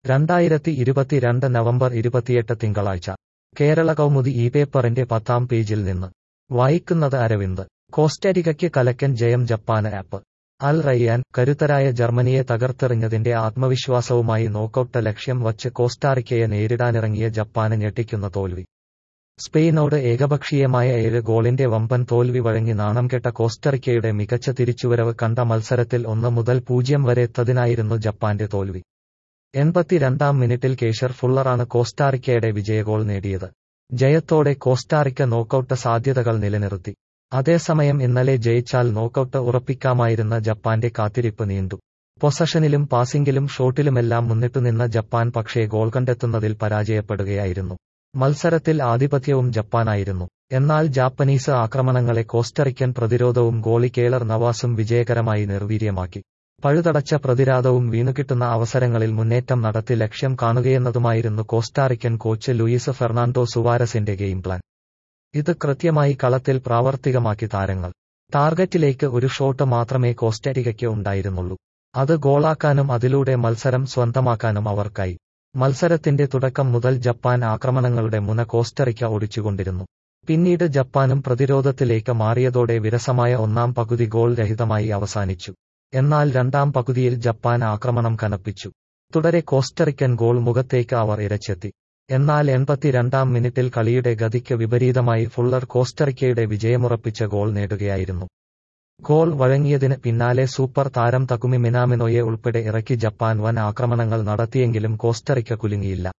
രണ്ടായിരത്തി ഇരുപത്തിരണ്ട് നവംബർ ഇരുപത്തിയെട്ട് തിങ്കളാഴ്ച കേരള കൗമുദി ഈ പേപ്പറിന്റെ പത്താം പേജിൽ നിന്ന് വായിക്കുന്നത് അരവിന്ദ് കോസ്റ്റരികയ്ക്ക് കലക്കൻ ജയം ജപ്പാന് ആപ്പ് അൽ റയ്യാൻ കരുത്തരായ ജർമ്മനിയെ തകർത്തെറിഞ്ഞതിന്റെ ആത്മവിശ്വാസവുമായി നോക്കൌട്ട് ലക്ഷ്യം വച്ച് കോസ്റ്റാറിക്കയെ നേരിടാനിറങ്ങിയ ജപ്പാന് ഞെട്ടിക്കുന്ന തോൽവി സ്പെയിനോട് ഏകപക്ഷീയമായ ഏഴ് ഗോളിന്റെ വമ്പൻ തോൽവി വഴങ്ങി നാണംകെട്ട കോസ്റ്ററിക്കയുടെ മികച്ച തിരിച്ചുവരവ് കണ്ട മത്സരത്തിൽ ഒന്ന് മുതൽ പൂജ്യം വരെ എത്തതിനായിരുന്നു ജപ്പാന്റെ തോൽവി എൺപത്തിരണ്ടാം മിനിറ്റിൽ കേഷർ ഫുള്ളറാണ് കോസ്റ്റാറിക്കയുടെ വിജയഗോൾ നേടിയത് ജയത്തോടെ കോസ്റ്റാറിക്ക നോക്കൌട്ട് സാധ്യതകൾ നിലനിർത്തി അതേസമയം ഇന്നലെ ജയിച്ചാൽ നോക്കൌട്ട് ഉറപ്പിക്കാമായിരുന്ന ജപ്പാന്റെ കാത്തിരിപ്പ് നീണ്ടു പൊസഷനിലും പാസിംഗിലും ഷോട്ടിലുമെല്ലാം മുന്നിട്ടുനിന്ന ജപ്പാൻ പക്ഷേ ഗോൾ കണ്ടെത്തുന്നതിൽ പരാജയപ്പെടുകയായിരുന്നു മത്സരത്തിൽ ആധിപത്യവും ജപ്പാനായിരുന്നു എന്നാൽ ജാപ്പനീസ് ആക്രമണങ്ങളെ കോസ്റ്ററിക്കൻ പ്രതിരോധവും ഗോളി കേളർ നവാസും വിജയകരമായി നിർവീര്യമാക്കി പഴുതടച്ച പ്രതിരാധവും വീണുകിട്ടുന്ന അവസരങ്ങളിൽ മുന്നേറ്റം നടത്തി ലക്ഷ്യം കാണുകയെന്നതുമായിരുന്നു കോസ്റ്റാറിക്കൻ കോച്ച് ലൂയിസ് ഫെർണാണ്ടോ സുവാരസിന്റെ ഗെയിം പ്ലാൻ ഇത് കൃത്യമായി കളത്തിൽ പ്രാവർത്തികമാക്കി താരങ്ങൾ ടാർഗറ്റിലേക്ക് ഒരു ഷോട്ട് മാത്രമേ കോസ്റ്റരികയ്ക്ക് ഉണ്ടായിരുന്നുള്ളൂ അത് ഗോളാക്കാനും അതിലൂടെ മത്സരം സ്വന്തമാക്കാനും അവർക്കായി മത്സരത്തിന്റെ തുടക്കം മുതൽ ജപ്പാൻ ആക്രമണങ്ങളുടെ മുന കോസ്റ്ററിക്ക ഒടിച്ചുകൊണ്ടിരുന്നു പിന്നീട് ജപ്പാനും പ്രതിരോധത്തിലേക്ക് മാറിയതോടെ വിരസമായ ഒന്നാം പകുതി ഗോൾ രഹിതമായി അവസാനിച്ചു എന്നാൽ രണ്ടാം പകുതിയിൽ ജപ്പാൻ ആക്രമണം കനപ്പിച്ചു തുടരെ കോസ്റ്ററിക്കൻ ഗോൾ മുഖത്തേക്ക് അവർ ഇരച്ചെത്തി എന്നാൽ എൺപത്തിരണ്ടാം മിനിറ്റിൽ കളിയുടെ ഗതിക്ക് വിപരീതമായി ഫുള്ളർ കോസ്റ്ററിക്കയുടെ വിജയമുറപ്പിച്ച ഗോൾ നേടുകയായിരുന്നു ഗോൾ വഴങ്ങിയതിന് പിന്നാലെ സൂപ്പർ താരം തകുമി മിനാമിനോയെ ഉൾപ്പെടെ ഇറക്കി ജപ്പാൻ വൻ ആക്രമണങ്ങൾ നടത്തിയെങ്കിലും കോസ്റ്ററിക്ക കുലുങ്ങിയില്ല